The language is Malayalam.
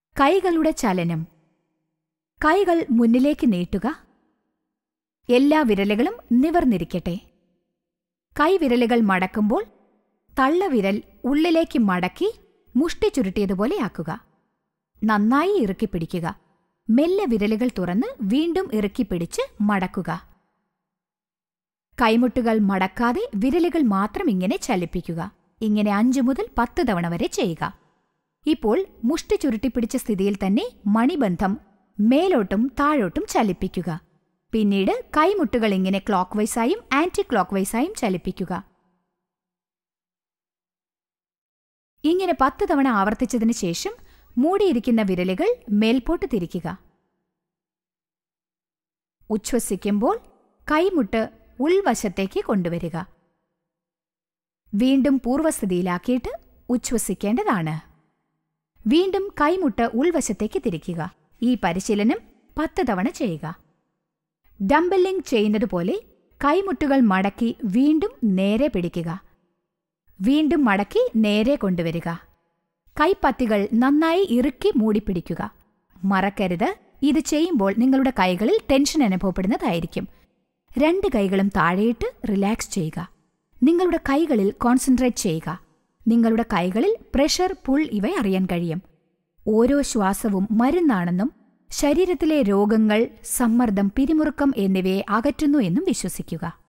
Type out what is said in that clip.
കൈകളുടെ ചലനം കൈകൾ മുന്നിലേക്ക് നീട്ടുക എല്ലാ വിരലുകളും നിവർന്നിരിക്കട്ടെ കൈവിരലുകൾ മടക്കുമ്പോൾ തള്ളവിരൽ ഉള്ളിലേക്ക് മടക്കി മുഷ്ടി ചുരുട്ടിയതുപോലെ ആക്കുക നന്നായി ഇറുക്കി പിടിക്കുക മെല്ലെ വിരലുകൾ തുറന്ന് വീണ്ടും ഇറുക്കി പിടിച്ച് മടക്കുക കൈമുട്ടുകൾ മടക്കാതെ വിരലുകൾ മാത്രം ഇങ്ങനെ ചലിപ്പിക്കുക ഇങ്ങനെ അഞ്ചു മുതൽ പത്ത് തവണ വരെ ചെയ്യുക ഇപ്പോൾ മുഷ്ടി ചുരുട്ടിപ്പിടിച്ച സ്ഥിതിയിൽ തന്നെ മണിബന്ധം മേലോട്ടും താഴോട്ടും ചലിപ്പിക്കുക പിന്നീട് കൈമുട്ടുകൾ ഇങ്ങനെ ക്ലോക്ക് വൈസായും ആന്റി ക്ലോക്ക് വൈസായും ചലിപ്പിക്കുക ഇങ്ങനെ പത്ത് തവണ ആവർത്തിച്ചതിന് ശേഷം മൂടിയിരിക്കുന്ന വിരലുകൾ മേൽപോട്ട് തിരിക്കുക ഉച്ഛ്വസിക്കുമ്പോൾ കൈമുട്ട് ഉൾവശത്തേക്ക് കൊണ്ടുവരിക വീണ്ടും പൂർവ്വസ്ഥിതിയിലാക്കിയിട്ട് ഉച്ഛ്വസിക്കേണ്ടതാണ് വീണ്ടും കൈമുട്ട് ഉൾവശത്തേക്ക് തിരിക്കുക ഈ പരിശീലനം പത്ത് തവണ ചെയ്യുക ഡംബലിംഗ് ചെയ്യുന്നതുപോലെ കൈമുട്ടുകൾ മടക്കി വീണ്ടും നേരെ പിടിക്കുക വീണ്ടും മടക്കി നേരെ കൊണ്ടുവരിക കൈപ്പത്തികൾ നന്നായി ഇറുക്കി മൂടിപ്പിടിക്കുക മറക്കരുത് ഇത് ചെയ്യുമ്പോൾ നിങ്ങളുടെ കൈകളിൽ ടെൻഷൻ അനുഭവപ്പെടുന്നതായിരിക്കും രണ്ട് കൈകളും താഴെയിട്ട് റിലാക്സ് ചെയ്യുക നിങ്ങളുടെ കൈകളിൽ കോൺസെൻട്രേറ്റ് ചെയ്യുക നിങ്ങളുടെ കൈകളിൽ പ്രഷർ പുൾ ഇവ അറിയാൻ കഴിയും ഓരോ ശ്വാസവും മരുന്നാണെന്നും ശരീരത്തിലെ രോഗങ്ങൾ സമ്മർദ്ദം പിരിമുറുക്കം എന്നിവയെ അകറ്റുന്നു എന്നും വിശ്വസിക്കുക